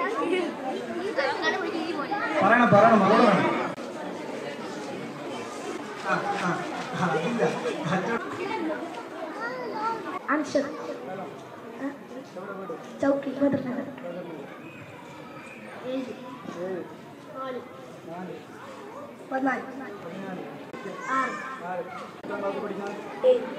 പറയണം പറയണം മകള് വേണം ആ, ആ, ആ, അതില്ല. മറ്റോ- അൻഷർ ചൗക്കി ബദർനഗർ പതിനാല് ആറ് ഏഴ്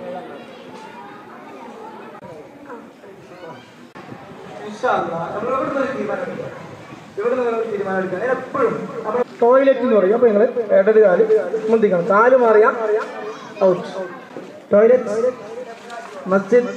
ഇൻഷാ അല്ലാ. നമ്മൾ ഇവിടുന്ന് ഒരു തീരുമാനം എടുക്കാം. ഇവിടുന്ന് നിങ്ങൾ ഒരു തീരുമാനം എടുക്കുക ഞാൻ എപ്പോഴും നമ്മൾ ടോയ്ലറ്റ് എന്ന് പറയും അപ്പൊ നിങ്ങൾ ഇടത് കാല് മുന്തിക്കണം കാല് മാറിയാ ഔട്ട് ടോയ്ലറ്റ് മസ്ജിദ്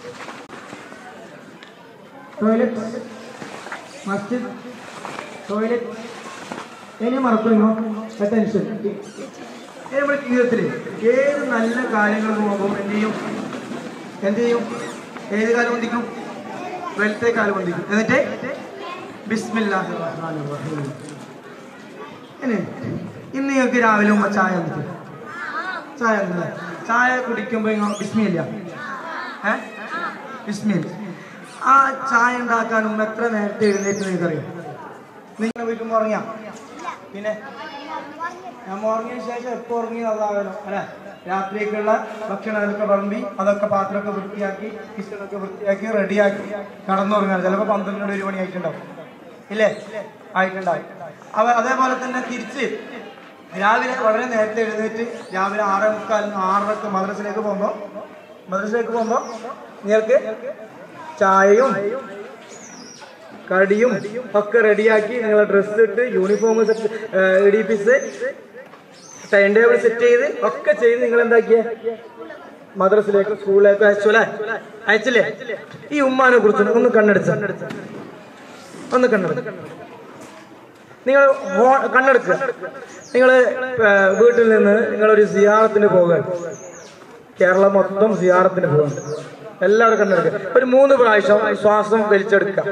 ടോയ്ലറ്റ് മസ്ജിദ് ടോയ്ലറ്റ് ഇനി മറക്കുന്നു അറ്റൻഷൻ നമ്മുടെ ജീവിതത്തിൽ ഏത് നല്ല കാര്യങ്ങൾ പോകുമ്പോൾ എന്ത് ചെയ്യും എന്ത് ചെയ്യും ഏത് കാലം വന്ദിക്കും വെളുത്തെ കാലം വന്ദിക്കും എന്നിട്ട് ബിസ്മില്ലാഹിർ റഹ്മാനിർ റഹീം ഇനി ഇന്ന് നിങ്ങൾക്ക് രാവിലെ ഉമ്മ ചായ വന്നിട്ട് ചായ വന്നില്ല ചായ കുടിക്കുമ്പോൾ ഇങ്ങ ബിസ്മില്ല ഏ ബിസ്മിൽ ആ ചായ ഉണ്ടാക്കാൻ ഉമ്മ എത്ര നേരത്തെ എഴുന്നേറ്റ് നിങ്ങൾക്കറിയാം നിങ്ങൾ വീട്ടിൽ ഉറങ്ങിയാ പിന്നെ നമ്മൾ ഉറങ്ങിയ ശേഷം എപ്പോൾ ഉറങ്ങി അതാകണം അല്ലെ രാത്രിയൊക്കെയുള്ള ഭക്ഷണമൊക്കെ വിളമ്പി അതൊക്കെ പാത്രമൊക്കെ വൃത്തിയാക്കി കിച്ചണൊക്കെ വൃത്തിയാക്കി റെഡിയാക്കി കടന്നുറങ്ങാൻ ചിലപ്പോൾ പന്ത്രണ്ട് ഒരു മണി ആയിട്ടുണ്ടാവും ഇല്ലേ ആയിട്ടുണ്ടാവും അവ അതേപോലെ തന്നെ തിരിച്ച് രാവിലെ വളരെ നേരത്തെ എഴുന്നേറ്റ് രാവിലെ ആറേ മുക്കാലിന് ആറരക്ക് മദ്രസിലേക്ക് പോകുമ്പോൾ മദ്രസിലേക്ക് പോകുമ്പോൾ നിങ്ങൾക്ക് ചായയും കടിയും ഒക്കെ റെഡിയാക്കി നിങ്ങളെ ഡ്രസ്സ് ഇട്ട് യൂണിഫോം ഇടിപ്പിച്ച് ടൈം ടേബിൾ സെറ്റ് ചെയ്ത് ഒക്കെ ചെയ്ത് നിങ്ങൾ എന്താക്കിയ മദ്രസിലേക്ക് സ്കൂളിലേക്ക് അയച്ചു അല്ലേ അയച്ചില്ലേ ഈ ഉമ്മാനെ കുറിച്ച് ഒന്ന് കണ്ണെടുത്ത ഒന്ന് കണ്ണെടുക്ക നിങ്ങൾ ഹോ- കണ്ണെടുക്കുക നിങ്ങൾ വീട്ടിൽ നിന്ന് നിങ്ങളൊരു സിയാറത്തിന് പോകുക കേരളം മൊത്തം സിയാറത്തിന് പോകാൻ എല്ലാവരും കണ്ണെടുക്കുക ഒരു മൂന്ന് പ്രാവശ്യം ശ്വാസം വലിച്ചെടുക്കുക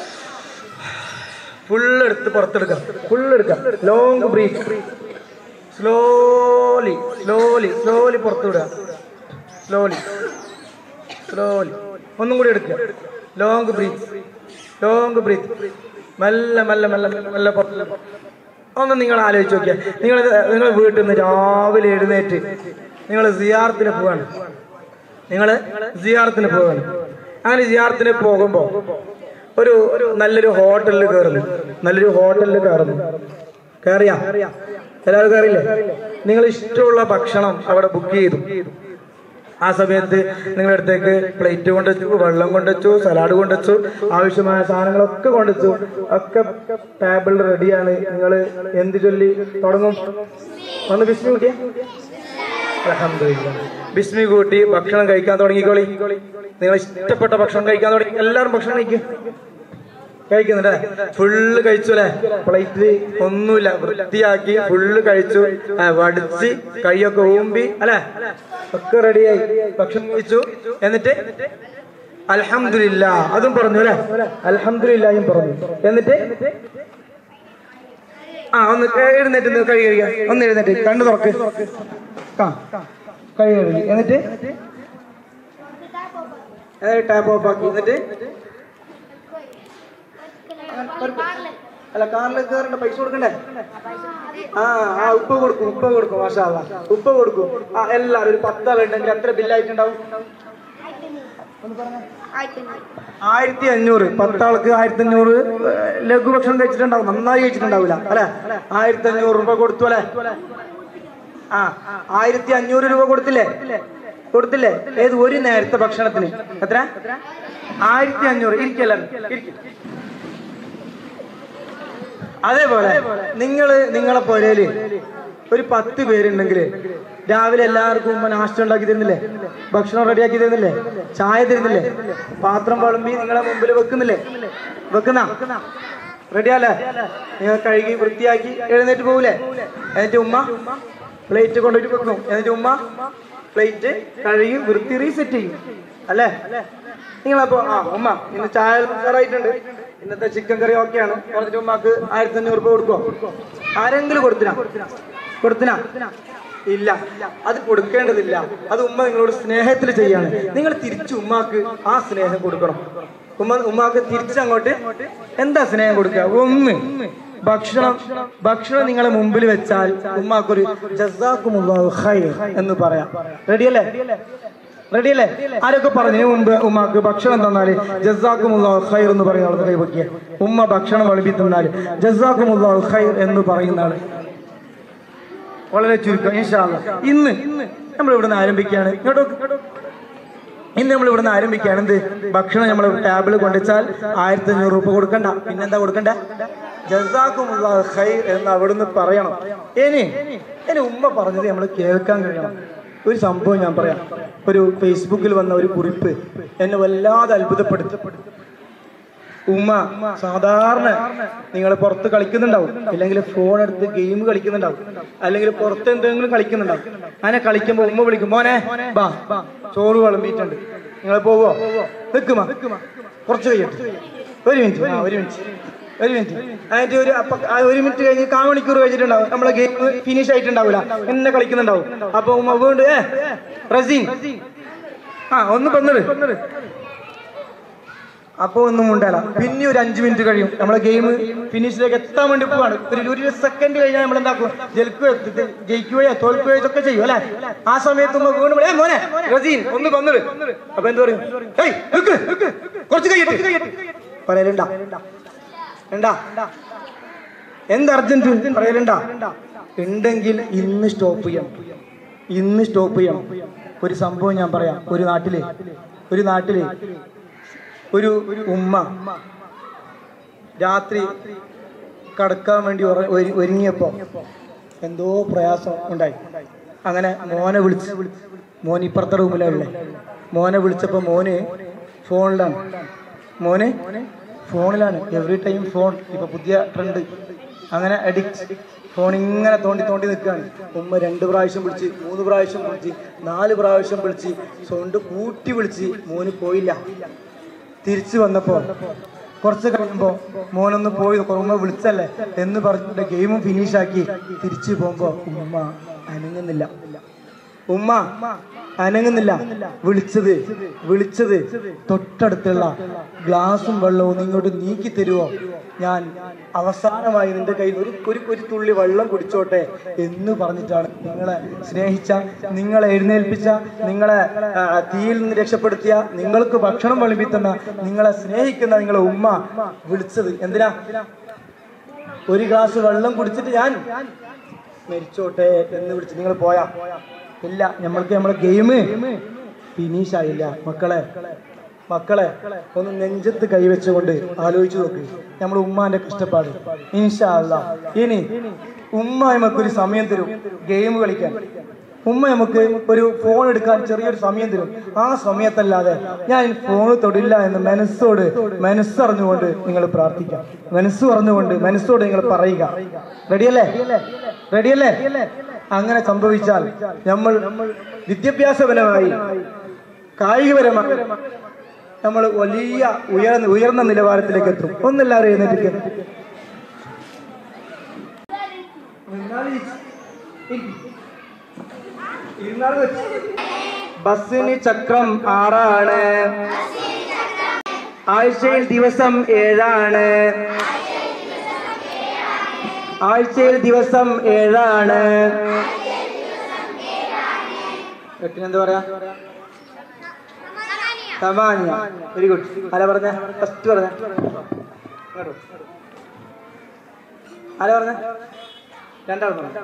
ഫുള്ള് എടുത്ത് പുറത്തെടുക്കാം ഫുള്ള് എടുക്കാം long breath slowly slowly slowly പുറത്തു വിടുക സ്ലോലി സ്ലോലി ഒന്നും കൂടി എടുക്കുക ലോങ് ബ്രീത്ത് ലോങ് ബ്രീത്ത് മെല്ലെ മെല്ലെ മെല്ലെ മെല്ലെ പുറത്ത് ഒന്ന് നിങ്ങൾ ആലോചിച്ച് നോക്കിയാൽ നിങ്ങൾ നിങ്ങൾ വീട്ടിൽ നിന്ന് രാവിലെ എഴുന്നേറ്റ് നിങ്ങൾ സിയാറത്തിന് പോവാണ് നിങ്ങൾ സിയാറത്തിന് പോവാണ് അങ്ങനെ സിയാറത്തിന് പോകുമ്പോൾ ഒരു ഒരു നല്ലൊരു ഹോട്ടലിൽ കയറുന്നു നല്ലൊരു ഹോട്ടലിൽ കയറുന്നു കയറിയാ എല്ലാവരും കയറിയില്ലേ നിങ്ങൾ ഇഷ്ടമുള്ള ഭക്ഷണം അവിടെ ബുക്ക് ചെയ്തു ആ സമയത്ത് നിങ്ങളുടെ അടുത്തേക്ക് പ്ലേറ്റ് കൊണ്ടുവച്ചു വെള്ളം കൊണ്ടുവച്ചു സലാഡ് കൊണ്ടുവച്ചു ആവശ്യമായ സാധനങ്ങളൊക്കെ കൊണ്ടുവച്ചു ഒക്കെ ടേബിൾ റെഡിയാണ് നിങ്ങൾ എന്ത് ചൊല്ലി തുടങ്ങും ഒന്ന് ബിസ്മി കൂട്ടിയ അൽഹംദുലില്ലാ. ബിസ്മി കൂട്ടി ഭക്ഷണം കഴിക്കാൻ തുടങ്ങിക്കോളി നിങ്ങൾ ഇഷ്ടപ്പെട്ട ഭക്ഷണം കഴിക്കാൻ തുടങ്ങി എല്ലാവരും ഭക്ഷണം കഴിക്കും കഴിക്കുന്നുണ്ട് ഫുള്ള് കഴിച്ചു അല്ലേ പ്ലേറ്റിൽ ഒന്നുമില്ല വൃത്തിയാക്കി ഫുള്ള് കഴിച്ചു ആ, വടിച്ച് കൈയൊക്കെ ഊമ്പി അല്ലെ ഒക്കെ റെഡിയായി ഭക്ഷണം കഴിച്ചു എന്നിട്ട് അൽഹംദുലില്ല അതും പറഞ്ഞു അല്ലെ അൽഹംദുലില്ലായും പറഞ്ഞു എന്നിട്ട് ആ ഒന്ന് എഴുന്നേറ്റ് നിന്ന് കൈ കഴിക്കുക ഒന്ന് എഴുന്നേറ്റ് കണ്ണു തുറക്ക് ആ കൈ കഴുകി എന്നിട്ട് എന്നിട്ട് ടാപ്പ് ഓഫ് ആക്കി എന്നിട്ട് അല്ല കാറിൽ കയറേണ്ട പൈസ കൊടുക്കണ്ടേ ആ ആ ഉപ്പ കൊടുക്കും ഉപ്പ കൊടുക്കും മാഷാ അല്ലാ. ഉപ്പ കൊടുക്കും ആ എല്ലാരും ഒരു പത്താളുണ്ടെങ്കിൽ എത്ര ബില്ലായിട്ടുണ്ടാവും ആയിരത്തി അഞ്ഞൂറ് പത്താൾക്ക് ആയിരത്തി അഞ്ഞൂറ് ലഘു ഭക്ഷണം കഴിച്ചിട്ടുണ്ടാവും നന്നായി കഴിച്ചിട്ടുണ്ടാവില്ല അല്ലെ ആയിരത്തി അഞ്ഞൂറ് രൂപ കൊടുത്തു അല്ലെ ആ ആയിരത്തി അഞ്ഞൂറ് രൂപ കൊടുത്തില്ലേ കൊടുത്തില്ലേ ഏത് ഒരു നേരത്തെ ഭക്ഷണത്തിന് എത്ര ആയിരത്തി അഞ്ഞൂറ് ഇരിക്കല്ല അതേപോലെ നിങ്ങൾ നിങ്ങളെ പുരയില് ഒരു പത്ത് പേരുണ്ടെങ്കിൽ രാവിലെ എല്ലാവർക്കും ഉമ്മ നാഷ്ട ഉണ്ടാക്കി തരുന്നില്ലേ ഭക്ഷണം റെഡിയാക്കി തരുന്നില്ലേ ചായ തരുന്നില്ലേ പാത്രം വിളമ്പി നിങ്ങളെ മുമ്പിൽ വെക്കുന്നില്ലേ വെക്കുന്ന റെഡിയല്ലേ നിങ്ങൾ കഴുകി വൃത്തിയാക്കി എഴുന്നേറ്റ് പോകൂലേ എന്നിട്ട് ഉമ്മ പ്ലേറ്റ് കൊണ്ടുപോയിട്ട് വെക്കും എന്നിട്ട് ഉമ്മ പ്ലേറ്റ് കഴുകി വൃത്തി റീസെറ്റ് ചെയ്യും അല്ലേ നിങ്ങളപ്പോ ആ ഉമ്മ ഇന്ന് ചായ തയ്യാറായിട്ടുണ്ട് ഇന്നത്തെ ചിക്കൻ കറി ഓക്കെയാണ് പറഞ്ഞിട്ട് ഉമ്മക്ക് ആയിരത്തി അഞ്ഞൂറ് രൂപ കൊടുക്കുവോ ആരെങ്കിലും കൊടുത്തിനാ കൊടുത്തിനാ ഇല്ല അത് കൊടുക്കേണ്ടതില്ല അത് ഉമ്മ നിങ്ങളോട് സ്നേഹത്തിൽ ചെയ്യാണ് നിങ്ങൾ തിരിച്ചു ഉമ്മാക്ക് ആ സ്നേഹം കൊടുക്കണം ഉമ്മ ഉമ്മാക്ക് തിരിച്ചങ്ങോട്ട് എന്താ സ്നേഹം കൊടുക്കുക ഒന്ന് ഭക്ഷണം ഭക്ഷണം നിങ്ങളെ മുമ്പിൽ വെച്ചാൽ ഉമ്മാക്കൊരു ജസാക്കുമുല്ലാഹു ഖൈർ എന്ന് പറയാം റെഡിയല്ലേ റെഡിയല്ലേ ആരൊക്കെ പറഞ്ഞു മുമ്പ് ഉമ്മാക്ക് ഭക്ഷണം തന്നാല് ജസാക്കുമുല്ലാഹു ഖൈർ എന്ന് പറയുന്ന ആൾ കൈവക്കിയ ഉമ്മ ഭക്ഷണം വിളമ്പി തന്നാല് ജസാക്കുമുല്ലാഹു ഖൈർ എന്ന് പറയുന്ന ആള് വളരെ ചുരുക്കം ഇൻഷാ അല്ലാ. ഇന്ന് നമ്മൾ ഇവിടുന്ന് ആരംഭിക്കുകയാണ് ഇങ്ങോട്ട് നോക്ക്. ഇന്ന് നമ്മൾ ഇവിടുന്ന് ആരംഭിക്കുകയാണ് എന്ത് ഭക്ഷണം നമ്മൾ ടേബിൾ കൊണ്ടുവച്ചാൽ ആയിരത്തി അഞ്ഞൂറ് രൂപ കൊടുക്കണ്ട പിന്നെന്താ കൊടുക്കണ്ട ജസാക്കുമുള്ള ഖൈർ എന്ന് അവിടുന്ന് പറയണം ഇനി ഇനി ഉമ്മ പറഞ്ഞത് നമ്മൾ കേൾക്കാൻ കഴിയണം ഒരു സംഭവം ഞാൻ പറയാം ഒരു ഫേസ്ബുക്കിൽ വന്ന ഒരു കുറിപ്പ് എന്നെ വല്ലാതെ അത്ഭുതപ്പെടുത്തി ഉമ്മ സാധാരണ നിങ്ങൾ പുറത്ത് കളിക്കുന്നുണ്ടാവും അല്ലെങ്കിൽ ഫോൺ എടുത്ത് ഗെയിം കളിക്കുന്നുണ്ടാവും അല്ലെങ്കിൽ പുറത്ത് എന്തെങ്കിലും കളിക്കുന്നുണ്ടാവും അങ്ങനെ കളിക്കുമ്പോ ഉമ്മ വിളിക്കും മോനെ ബാ ചോറ് വിളമ്പിയിട്ടുണ്ട് നിങ്ങൾ പോവോ നിൽക്കുമാ കുറച്ച് കഴിയട്ടെ ഒരു മിനിറ്റ് ആ ഒരു മിനിറ്റ് ഒരു മിനിറ്റ് അതിന്റെ ഒരു അപ്പൊ ആ ഒരു മിനിറ്റ് കഴിഞ്ഞ് കാ മണിക്കൂർ കഴിഞ്ഞിട്ടുണ്ടാവും നമ്മളെ ഗെയിം ഫിനിഷ് ആയിട്ടുണ്ടാവില്ല എന്നെ കളിക്കുന്നുണ്ടാവും അപ്പൊ ഉമ്മ വീണ്ടും ഏ റസീൻ ആ ഒന്ന് വന്നിട് അപ്പൊ ഒന്നും ഉണ്ടല്ല പിന്നെ ഒരു അഞ്ചു മിനിറ്റ് കഴിയും നമ്മളെ ഗെയിം ഫിനിഷിലേക്ക് എത്താൻ വേണ്ടി പോവാണ് ഒരു ഒരു സെക്കൻഡ് കഴിഞ്ഞാൽ നമ്മൾ എന്താക്കും ജയിക്കുകയോ ജയിക്കുകയോ തോൽക്കുകയോ ഇതൊക്കെ ചെയ്യും അല്ലെ ആ സമയത്ത് ഉമ്മ വീണ്ടും ഏ മോനെ റസീൻ ഒന്ന് വന്നിട് അപ്പൊ എന്ത് പറയും ഏയ് നിക്ക്, നിക്ക്, കുറച്ച് കഴിയട്ടെ പറയലുണ്ടാ ഉണ്ടാ എന്ത് അർജന്റ് പറയലുണ്ടാ ഉണ്ടെങ്കിൽ ഇന്ന് സ്റ്റോപ്പ് ചെയ്യണം ഇന്ന് സ്റ്റോപ്പ് ചെയ്യണം ഒരു സംഭവം ഞാൻ പറയാം ഒരു നാട്ടില് ഒരു നാട്ടില് ഒരു ഉമ്മ രാത്രി കടക്കാൻ വേണ്ടി ഉറ- ഒരു- ഒരുങ്ങിയപ്പോ എന്തോ പ്രയാസം ഉണ്ടായി അങ്ങനെ മോനെ വിളിച്ച് മോൻ ഇപ്പുറത്തെ റൂമിലല്ലേ മോനെ വിളിച്ചപ്പോ മോന് ഫോണിലാണ് മോന് ഫോണിലാണ് എവറി ടൈം ഫോൺ ഇപ്പൊ പുതിയ ട്രെൻഡ് അങ്ങനെ അഡിക്റ്റ് ഫോൺ ഇങ്ങനെ തോണ്ടി തോണ്ടി നിൽക്കുകയാണ് ഉമ്മ രണ്ട് പ്രാവശ്യം വിളിച്ച് മൂന്ന് പ്രാവശ്യം വിളിച്ച് നാല് പ്രാവശ്യം വിളിച്ച് സൗണ്ട് കൂട്ടി വിളിച്ച് മോന് പോയില്ല തിരിച്ചു വന്നപ്പോ കുറച്ച് കഴിയുമ്പോ മോനൊന്ന് പോയി നോക്കാം ഉമ്മ വിളിച്ചല്ലേ എന്ന് പറഞ്ഞിട്ട് ഗെയിമും ഫിനിഷ് ആക്കി തിരിച്ചു പോകുമ്പോ ഉമ്മ അനങ്ങുന്നില്ല ഉമ്മ അനങ്ങുന്നില്ല വിളിച്ചത് വിളിച്ചത് തൊട്ടടുത്തുള്ള ഗ്ലാസും വെള്ളവും ഇങ്ങോട്ട് നീക്കി തരുമോ ഞാൻ അവസാനമായി നിന്റെ കയ്യിൽ ഒരു ഒരു ഒരു തുള്ളി വെള്ളം കുടിച്ചോട്ടെ എന്ന് പറഞ്ഞിട്ടാണ് നിങ്ങളെ സ്നേഹിച്ച നിങ്ങളെ എഴുന്നേൽപ്പിച്ച നിങ്ങളെ ആ, തീയിൽ നിന്ന് രക്ഷപ്പെടുത്തിയ നിങ്ങൾക്ക് ഭക്ഷണം വിളമ്പിത്തന്ന നിങ്ങളെ സ്നേഹിക്കുന്ന നിങ്ങളെ ഉമ്മ വിളിച്ചത് എന്തിനാ ഒരു ഗ്ലാസ് വെള്ളം കുടിച്ചിട്ട് ഞാൻ മരിച്ചോട്ടെ എന്ന് വിളിച്ച് നിങ്ങൾ പോയാ ഇല്ല നമ്മൾക്ക് നമ്മളെ ഗെയിം ഫിനിഷ് ആയില്ല മക്കളെ മക്കളെ ഒന്ന് നെഞ്ചത്ത് കൈവച്ചുകൊണ്ട് ആലോചിച്ചു നോക്ക് നമ്മുടെ ഉമ്മാന്റെ കഷ്ടപ്പാട് ഇൻഷാ അല്ലാ ഇനി ഉമ്മ നമുക്കൊരു സമയം തരും ഗെയിം കളിക്കാൻ ഉമ്മ നമുക്ക് ഒരു ഫോൺ എടുക്കാൻ ചെറിയൊരു സമയം തരും ആ സമയത്തല്ലാതെ ഞാൻ ഫോൺ തൊടില്ല എന്ന് മനസ്സോട് മനസ്സറിഞ്ഞുകൊണ്ട് നിങ്ങൾ പ്രാർത്ഥിക്കാം മനസ്സ് പറഞ്ഞുകൊണ്ട് മനസ്സോട് നിങ്ങൾ പറയുക റെഡിയല്ലേ റെഡിയല്ലേ അങ്ങനെ സംഭവിച്ചാൽ നമ്മൾ വിദ്യാഭ്യാസപരമായി കായികപരമായി നമ്മൾ വലിയ ഉയർന്ന ഉയർന്ന നിലവാരത്തിലേക്ക് എത്തും ഒന്നെല്ലാവരും എഴുന്നേറ്റ് ബസ്സിന് ചക്രം ആറാണ് ആഴ്ചയിൽ ദിവസം ഏഴാണ് ആഴ്ചയിൽ ദിവസം ഏഴാണ് എട്ടിനെന്താ പറയാ സമാനിയ വെരി ഗുഡ് ആരാ പറഞ്ഞ ഫസ്റ്റ് പറഞ്ഞ ഇങ്ങോട്ട് വാ. ആരാ പറഞ്ഞ രണ്ടാൾ പറഞ്ഞ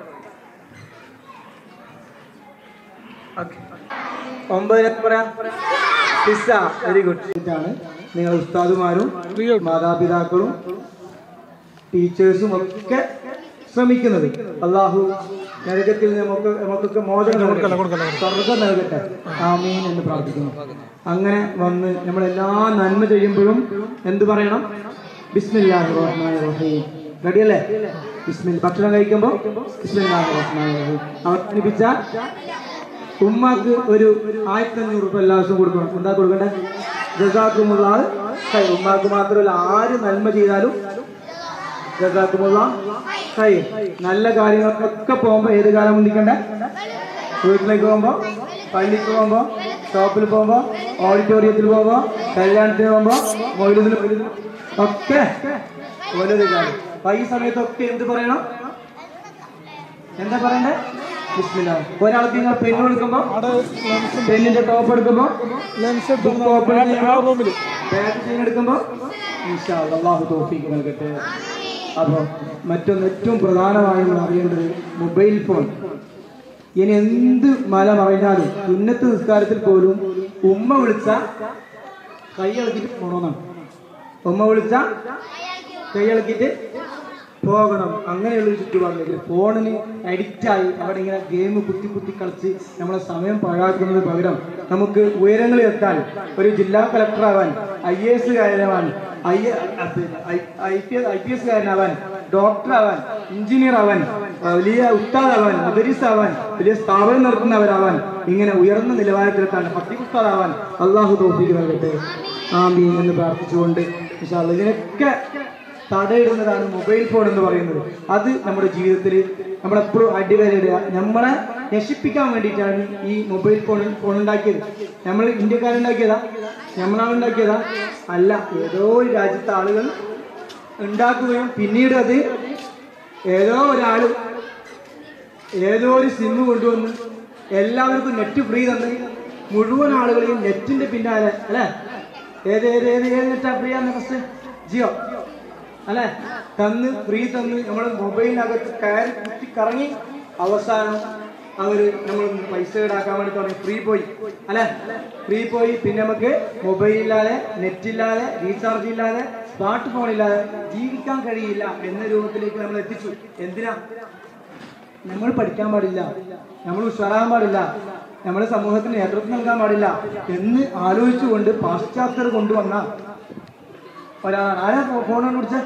ഓക്കെ ഒമ്പതിനെ പറയാം പിസ്സ വെരി ഗുഡ് ഇതാണ് നിങ്ങൾ ഉസ്താദുമാരും മാതാപിതാക്കളും ടീച്ചേഴ്സും ഒക്കെ ശ്രമിക്കുന്നത് അള്ളാഹു നരകത്തിൽ നമുക്ക് നമുക്കൊക്കെ മോചനം നൽകട്ടെ. സ്വർഗ്ഗം നൽകട്ടെ ആമീൻ എന്ന് പ്രാർത്ഥിക്കുന്നു അങ്ങനെ വന്ന് നമ്മൾ എല്ലാ നന്മ ചെയ്യുമ്പോഴും എന്ത് പറയണം ബിസ്മില്ലാഹി റഹ്മാൻ റഹീം റെഡിയല്ലേ ബിസ്മിൽ ഭക്ഷണം കഴിക്കുമ്പോൾ ബിസ്മില്ലാഹി റഹ്മാൻ റഹീം അവസാനിപ്പിച്ച ഉമ്മാക്ക് ഒരു ആയിരത്തി അഞ്ഞൂറ് രൂപ എല്ലാ ദിവസവും കൊടുക്കണം എന്താ കൊടുക്കണ്ടേ ജസാക്കുമുള്ള ആൾ ഖൈർ. ഉമ്മാക്ക് മാത്രമല്ല ആര് നന്മ ചെയ്താലും ജസാക്കുമുള്ള ഖൈർ. നല്ല കാര്യങ്ങൾക്കൊക്കെ പോകുമ്പോ ഏത് കാലം മുന്തിക്കണ്ടേ വീട്ടിലേക്ക് പോകുമ്പോ പള്ളിക്ക് പോകുമ്പോ ഷോപ്പിൽ പോകുമ്പോ ഓഡിറ്റോറിയത്തിൽ പോകുമ്പോ കല്യാണത്തിന് പോകുമ്പോ മൊയിലിന് ഒക്കെ ഓരോ കാര്യം അപ്പൊ ഈ സമയത്തൊക്കെ എന്ത് പറയണം എന്താ പറയണ്ടേ ബിസ്മില്ല ഒരാൾക്ക് നിങ്ങൾ പെണ്ണ് കൊടുക്കുമ്പോ പെണ്ണിന്റെ ടോപ്പ് എടുക്കുമ്പോ ബുക്ക് ഓപ്പൺ ചെയ്യുമ്പോ ബാഗ് ചെയിൻ എടുക്കുമ്പോ ഇൻഷാ അല്ലാഹ് അള്ളാഹു തോഫീക്ക് നൽകട്ടെ അപ്പൊ മറ്റൊന്ന് ഏറ്റവും പ്രധാനമായും അറിയേണ്ടത് മൊബൈൽ ഫോൺ ഇനി എന്ത് മല പറഞ്ഞാലും ഉന്നത്ത് നിസ്കാരത്തിൽ പോലും ഉമ്മ വിളിച്ച കൈ ഇളക്കിട്ട് പോണമെന്നാണ് ഉമ്മ വിളിച്ച കൈ ഇളക്കിട്ട് പോകണം അങ്ങനെയുള്ള ഒരു ചുറ്റുപാടിലേക്ക് ഫോണിന് അഡിക്റ്റ് ആയി അവിടെ ഇങ്ങനെ ഗെയിം കുത്തി കുത്തി കളിച്ച് നമ്മളെ സമയം പാഴാക്കുന്നത് പകരം നമുക്ക് ഉയരങ്ങളിൽ എത്താൻ ഒരു ജില്ലാ കളക്ടർ ആവാൻ ഐ എ എസ് കാരനാവാൻ I I P I P S കാരനാവാൻ ഡോക്ടർ ആവാൻ എഞ്ചിനീയർ ആവാൻ വലിയ ഉസ്താദാവാൻ മുദരീസ് ആവാൻ വലിയ സ്ഥാപനം നടത്തുന്നവരാവാൻ ഇങ്ങനെ ഉയർന്ന നിലവാരത്തിലെത്താൻ പത്തി ഉസ്താദാവാൻ അള്ളാഹു തോഫിക്ക് നൽകട്ടെ ആമീൻ എന്ന് പ്രാർത്ഥിച്ചുകൊണ്ട് ഇൻഷാ അല്ലാ ഇതിനൊക്കെ തടയിടുന്നതാണ് മൊബൈൽ ഫോൺ എന്ന് പറയുന്നത് അത് നമ്മുടെ ജീവിതത്തിൽ നമ്മളെപ്പോഴും അടിവരയിടുക നമ്മളെ നശിപ്പിക്കാൻ വേണ്ടിയിട്ടാണ് ഈ മൊബൈൽ ഫോൺ ഫോൺ ഉണ്ടാക്കിയത് നമ്മൾ ഇന്ത്യക്കാരുണ്ടാക്കിയതാ നമ്മളാണ് ഉണ്ടാക്കിയതാ അല്ല ഏതോ ഒരു രാജ്യത്തെ ആളുകൾ ഉണ്ടാക്കുകയും പിന്നീട് അത് ഏതോ ഒരാൾ ഏതോ ഒരു സിം കൊണ്ടുവന്ന് എല്ലാവർക്കും നെറ്റ് ഫ്രീ തന്ന് മുഴുവൻ ആളുകളെയും നെറ്റിന്റെ പിന്നാലെ അല്ലെ ഏത് ഏത് ഏത് ഏത് നെറ്റാ ഫ്രീ ആണ് ഫസ്റ്റ് ജിയോ അല്ലെ തന്ന് ഫ്രീ തന്ന് നമ്മൾ മൊബൈലിനകത്ത് കയറി കുത്തി കറങ്ങി അവസാനം അവര് നമ്മൾ പൈസ ഈടാക്കാൻ വേണ്ടി തുടങ്ങി ഫ്രീ പോയി അല്ലെ ഫ്രീ പോയി പിന്നെ നമുക്ക് മൊബൈൽ ഇല്ലാതെ നെറ്റ് ഇല്ലാതെ റീചാർജ് ഇല്ലാതെ സ്മാർട്ട് ഫോൺ ഇല്ലാതെ ജീവിക്കാൻ കഴിയില്ല എന്ന രൂപത്തിലേക്ക് നമ്മൾ എത്തിച്ചു എന്തിനാ നമ്മൾ പഠിക്കാൻ പാടില്ല നമ്മൾ ഉഷാറാകാൻ പാടില്ല നമ്മൾ സമൂഹത്തിന് നേതൃത്വം നൽകാൻ പാടില്ല എന്ന് ആലോചിച്ചുകൊണ്ട് പാശ്ചാത്യർ കൊണ്ടുവന്ന ഒരാളാണ് ആരാ ഫോ- ഫോൺ കണ്ടുപിടിച്ച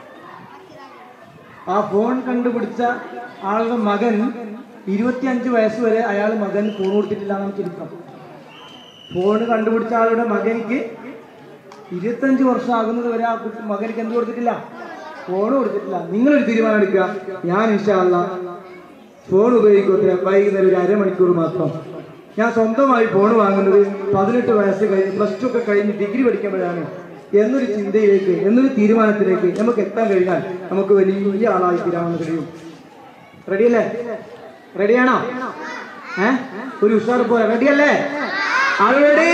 ആ ഫോൺ കണ്ടുപിടിച്ച ആളുടെ മകൻ ഇരുപത്തിയഞ്ച് വയസ്സ് വരെ അയാൾ മകൻ ഫോൺ കൊടുത്തിട്ടില്ല എന്നാണ് ചരിത്രം ഫോൺ കണ്ടുപിടിച്ച ആളുടെ മകനിക്ക് ഇരുപത്തഞ്ച് വർഷം ആകുന്നത് വരെ ആ കുട്ടി മകനിക്ക് എന്ത് കൊടുത്തിട്ടില്ല ഫോൺ കൊടുത്തിട്ടില്ല നിങ്ങളൊരു തീരുമാനം എടുക്കുക ഞാൻ ഇൻഷാല്ല ഫോൺ ഉപയോഗിക്കട്ടെ വൈകുന്നേരം ഒരു അരമണിക്കൂർ മാത്രം ഞാൻ സ്വന്തമായി ഫോൺ വാങ്ങുന്നത് പതിനെട്ട് വയസ്സ് കഴിഞ്ഞ് പ്ലസ് ടു ഒക്കെ കഴിഞ്ഞ് ഡിഗ്രി പഠിക്കുമ്പോഴാണ് എന്നൊരു ചിന്തയിലേക്ക് എന്നൊരു തീരുമാനത്തിലേക്ക് നമുക്ക് എത്താൻ കഴിഞ്ഞാൽ നമുക്ക് വലിയ ആളായി തീരാമെന്ന് കഴിയും റെഡിയല്ലേ റെഡിയാണോ ഏ ഒരു ഉഷാർ പോലെ റെഡിയല്ലേ ആൾ റെഡി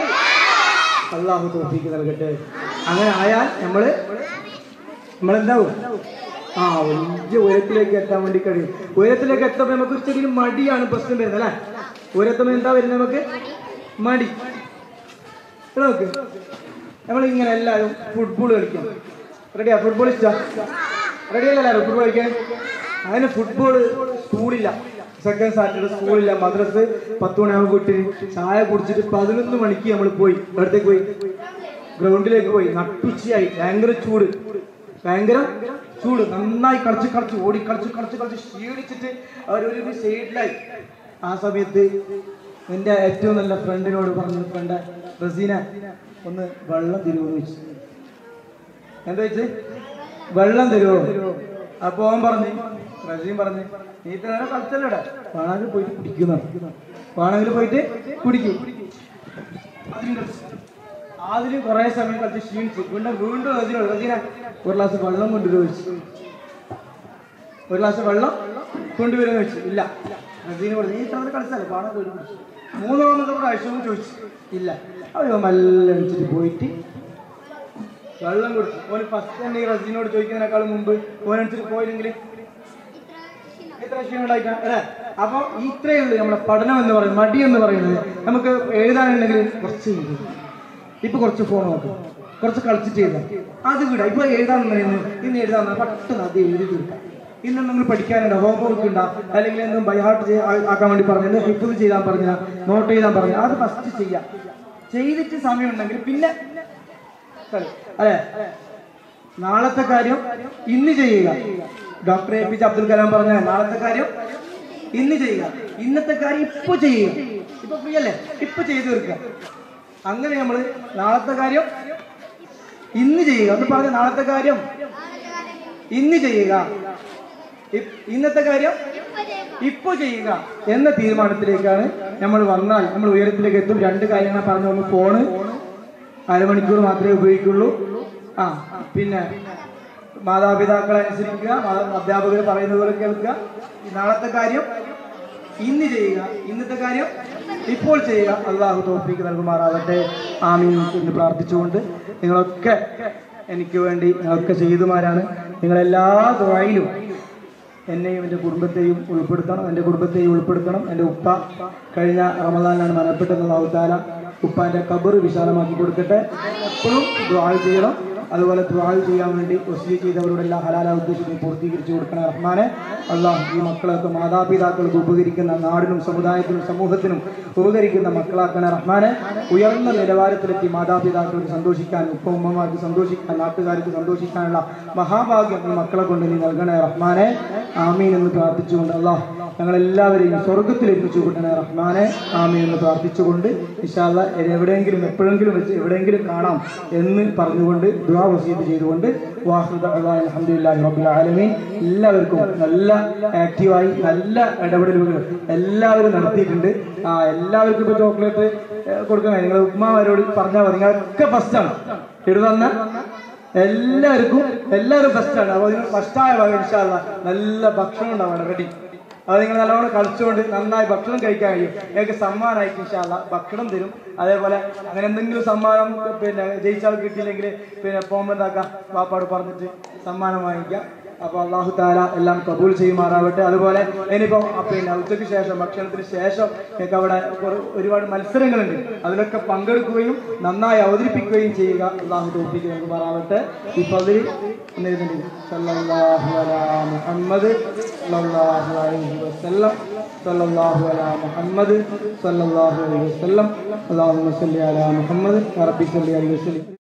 അള്ളാഹു തോഫിക്ക് നൽകട്ടെ അങ്ങനെ ആയാൽ നമ്മള് നമ്മളെന്താവും ആ വലിയ ഉയരത്തിലേക്ക് എത്താൻ വേണ്ടി കഴിയും ഉയരത്തിലേക്ക് എത്തുമ്പോൾ നമുക്ക് ഒരു ചെറിയൊരു മടിയാണ് പ്രശ്നം വരുന്നത് അല്ലേ ഉയരത്തുമ്പോൾ എന്താ വരുന്നത് നമുക്ക് മടി ഇവിടെ നോക്ക് നമ്മൾ ഇങ്ങനെ എല്ലാവരും ഫുട്ബോൾ കളിക്കാം റെഡിയാ ഫുട്ബോൾ ഇഷ്ടാ റെഡിയല്ലേ എല്ലാവരും ഫുട്ബോൾ കളിക്കാൻ അതിന് ഫുട്ബോൾ സ്കൂളില്ല സെക്കൻഡ് സാറ്റർഡേ സ്കൂളില്ല മദ്രസ് പത്ത് മണിയാകുമ്പോൾ വിട്ട് ചായ കുടിച്ചിട്ട് പതിനൊന്ന് മണിക്ക് നമ്മൾ പോയി എവിടത്തേക്ക് പോയി ഗ്രൗണ്ടിലേക്ക് പോയി നട്ടുച്ചയായി ഭയങ്കര ചൂട് ഭയങ്കര ചൂട് നന്നായി കളിച്ച് കളിച്ച് ഓടി കളിച്ച് കളിച്ച് കളിച്ച് ക്ഷീണിച്ചിട്ട് അവരൊരു സൈഡിലായി ആ സമയത്ത് എൻ്റെ ഏറ്റവും നല്ല ഫ്രണ്ടിനോട് പറഞ്ഞു ഫ്രണ്ട് റസീന ഒന്ന് വെള്ളം തരുമോ എന്ന് ചോദിച്ചു എന്താ വെച്ച് വെള്ളം തരുമോ അപ്പൊ അവൻ പറഞ്ഞു റസീൻ പറഞ്ഞു നീ ഇത്ര നേരം കളിച്ചല്ലോടെ വേണമെങ്കിൽ പോയിട്ട് കുടിക്കുന്ന വേണമെങ്കിൽ പോയിട്ട് കുടിക്കും അതിന് കളിച്ചു. അതിന് കുറെ സമയം കളിച്ച് ക്ഷീണിച്ചു വീണ്ടും വീണ്ടും റസീനോട് റസീന ഒരു ഗ്ലാസ് വെള്ളം കൊണ്ടുവരുമോ ചോദിച്ചു ഒരു ഗ്ലാസ് വെള്ളം കൊണ്ടുവരുമെന്ന് വെച്ചു ഇല്ല റസീന പറഞ്ഞു നീ ഇത്ര നേരം കളിച്ചല്ലേ വേണമെങ്കിൽ പോയിട്ട് കുടിച്ചു മൂന്നാമത്തെ പ്രാവശ്യവും ചോദിച്ചു ഇല്ല അവർ മെല്ലെ എണിച്ചിട്ട് പോയിട്ട് വെള്ളം കൊടുത്തു ഓന് ഫസ്റ്റ് തന്നെ ഈ റസീനോട് ചോദിക്കുന്നതിനേക്കാളും മുമ്പ് ഓനനുസരിച്ച് പോയില്ലെങ്കിൽ ഇത്ര ക്ഷീണം ഉണ്ടായിട്ടാ അല്ലേ അപ്പൊ ഇത്രയേ ഉള്ളൂ നമ്മുടെ പഠനം എന്ന് പറയുന്നത് മടി എന്ന് പറയുന്നത് നമുക്ക് എഴുതാനുണ്ടെങ്കിൽ കുറച്ച് എഴുതും ഇപ്പൊ കുറച്ച് ഫോൺ നോക്കും കുറച്ച് കളിച്ചിട്ട് എഴുതാം അത് വിടാം ഇപ്പൊ എഴുതാന്നുണ്ടെന്ന് ഇന്ന് എഴുതാന്ന് പെട്ടെന്ന് അത് എഴുതി തീർക്കാം ഇന്ന് നിങ്ങൾ പഠിക്കാനുണ്ടോ ഹോംവർക്ക് ഉണ്ടോ അല്ലെങ്കിൽ എന്തും ബൈഹാർട്ട് ആക്കാൻ വേണ്ടി പറഞ്ഞു ഹിപ്പ് ചെയ്താൽ പറഞ്ഞ നോട്ട് ചെയ്താൽ പറഞ്ഞു അത് ഫസ്റ്റ് ചെയ്യാം ചെയ്തിട്ട് സമയം ഉണ്ടെങ്കിൽ പിന്നെ കളി. അല്ലെ നാളത്തെ കാര്യം ഇന്ന് ചെയ്യുക doctor A P J Abdul Kalam പറഞ്ഞ നാളത്തെ കാര്യം ഇന്ന് ചെയ്യുക ഇന്നത്തെ കാര്യം ഇപ്പൊ ചെയ്യുക ഇപ്പൊ ഫ്രീ അല്ലേ ഇപ്പൊ ചെയ്തു തീർക്കുക അങ്ങനെ നമ്മൾ നാളത്തെ കാര്യം ഇന്ന് ചെയ്യുക ഒന്ന് പറഞ്ഞ നാളത്തെ കാര്യം ഇന്ന് ചെയ്യുക ഇ- ഇന്നത്തെ കാര്യം ഇപ്പൊ ചെയ്യുക എന്ന തീരുമാനത്തിലേക്കാണ് നമ്മൾ വന്നാൽ നമ്മൾ ഉയരത്തിലേക്ക് എത്തും രണ്ട് കാര്യങ്ങൾ പറഞ്ഞു ഒന്ന് ഫോണ് അരമണിക്കൂർ മാത്രമേ ഉപയോഗിക്കുള്ളൂ ആ പിന്നെ മാതാപിതാക്കളെ അനുസരിക്കുക മാതാ- അധ്യാപകർ പറയുന്നത് പോലെ കേൾക്കുക ഈ നാളത്തെ കാര്യം ഇന്ന് ചെയ്യുക ഇന്നത്തെ കാര്യം ഇപ്പോൾ ചെയ്യുക അള്ളാഹു തോഫിക്ക് നൽകുമാറാകട്ടെ ആമീൻ എന്ന് പ്രാർത്ഥിച്ചുകൊണ്ട് നിങ്ങളൊക്കെ എനിക്ക് വേണ്ടി നിങ്ങളൊക്കെ ചെയ്തുമാരാണ് നിങ്ങളെല്ലാ ദ്വായിലും എന്നെയും എൻ്റെ കുടുംബത്തെയും ഉൾപ്പെടുത്തണം എൻ്റെ കുടുംബത്തെയും ഉൾപ്പെടുത്തണം എൻ്റെ ഉപ്പ കഴിഞ്ഞ റമദാനിലാണ് മരണപ്പെട്ടത് അള്ളാഹുത്താല ഉപ്പാൻ്റെ കബർ വിശാലമാക്കി കൊടുക്കട്ടെ എപ്പോഴും ദ്വാൾ ചെയ്യണം അതുപോലെ ദ്വാൾ ചെയ്യാൻ വേണ്ടി വസീ ചെയ്തവരുടെ എല്ലാ ഹലാല ഉദ്ദേശിച്ച് പൂർത്തീകരിച്ചു കൊടുക്കണം റഹ്മാനെ അള്ളാഹ് ഈ മക്കളൊക്കെ മാതാപിതാക്കൾക്ക് ഉപകരിക്കുന്ന നാടിനും സമുദായത്തിനും സമൂഹത്തിനും ഉപകരിക്കുന്ന മക്കളാക്കണ റഹ്മാനെ ഉയർന്ന നിലവാരത്തിലെത്തി മാതാപിതാക്കൾക്ക് സന്തോഷിക്കാൻ ഉപ്പ ഉമ്മമാർക്ക് സന്തോഷിക്കാൻ നാട്ടുകാർക്ക് സന്തോഷിക്കാനുള്ള മഹാഭാഗ്യം ഈ മക്കളെ കൊണ്ട് നീ നൽകണേ റഹ്മാനെ ആമീൻ എന്ന് പ്രാർത്ഥിച്ചുകൊണ്ട് അള്ളാഹ് ഞങ്ങളെല്ലാവരെയും സ്വർഗത്തിൽ എത്തിച്ചു കൊണ്ടേ റഹ്മാനെ ആമീൻ എന്ന് പ്രാർത്ഥിച്ചുകൊണ്ട് ഇഷാല്ല എവിടെയെങ്കിലും എപ്പോഴെങ്കിലും വെച്ച് എവിടെയെങ്കിലും കാണാം എന്ന് പറഞ്ഞുകൊണ്ട് ദുആ വസീത് ചെയ്തുകൊണ്ട് വാഹൃദ അലഹമുല്ലാഹി റബ്ബുൽ ആലമീൻ എല്ലാവർക്കും നല്ല ആക്റ്റീവായി നല്ല ഇടപെടലുകൾ എല്ലാവരും നടത്തിയിട്ടുണ്ട് ആ എല്ലാവർക്കും ഇപ്പോൾ ചോക്ലേറ്റ് കൊടുക്കാൻ നിങ്ങൾ ഉമ്മാവരോട് പറഞ്ഞാൽ മതി നിങ്ങളൊക്കെ ഫസ്റ്റാണ് ഇടുതന്ന എല്ലാവർക്കും എല്ലാവരും ഫസ്റ്റാണ് അപ്പോൾ നിങ്ങൾ ഫസ്റ്റായ ഭാഗം ഇൻഷാല്ല നല്ല ഭക്ഷണം ഉണ്ടാവണം റെഡി അത് നിങ്ങൾ നല്ലോണം കളിച്ചുകൊണ്ട് നന്നായി ഭക്ഷണം കഴിക്കാൻ കഴിയും നിങ്ങൾക്ക് സമ്മാനമായിട്ട് ഇൻഷാല്ല ഭക്ഷണം തരും അതേപോലെ അങ്ങനെ എന്തെങ്കിലും സമ്മാനം പിന്നെ ജയിച്ചാൽ കിട്ടിയില്ലെങ്കിൽ പിന്നെ പോകുമ്പോൾ എന്താക്കാം വാപ്പാട് പറഞ്ഞിട്ട് സമ്മാനം വാങ്ങിക്കാം അപ്പോൾ അള്ളാഹു താല എല്ലാം കബൂൽ ചെയ്യുമാറാവട്ടെ അതുപോലെ ഇനിയിപ്പോൾ പിന്നെ ഉച്ചയ്ക്ക് ശേഷം ഭക്ഷണത്തിന് ശേഷം നിങ്ങൾക്ക് അവിടെ കുറ- ഒരുപാട് മത്സരങ്ങളുണ്ട് അതിലൊക്കെ പങ്കെടുക്കുകയും നന്നായി അവതരിപ്പിക്കുകയും ചെയ്യുക അള്ളാഹു തോപ്പിക്ക് നൽകുമാറാവട്ടെ ഇപ്പോൾ അതിൽ എഴുതുന്നുണ്ട് സല്ലല്ലാഹു അലാ മുഹമ്മദ് സല്ലല്ലാഹു അലൈഹി വസല്ലം സല്ലല്ലാഹു അലാ മുഹമ്മദ് സല്ലല്ലാഹു അലൈഹി വസല്ലം അല്ലാഹുമ്മ സല്ലി അലാ മുഹമ്മദ് റബ്ബി സല്ലി അലൈഹി വസല്ലം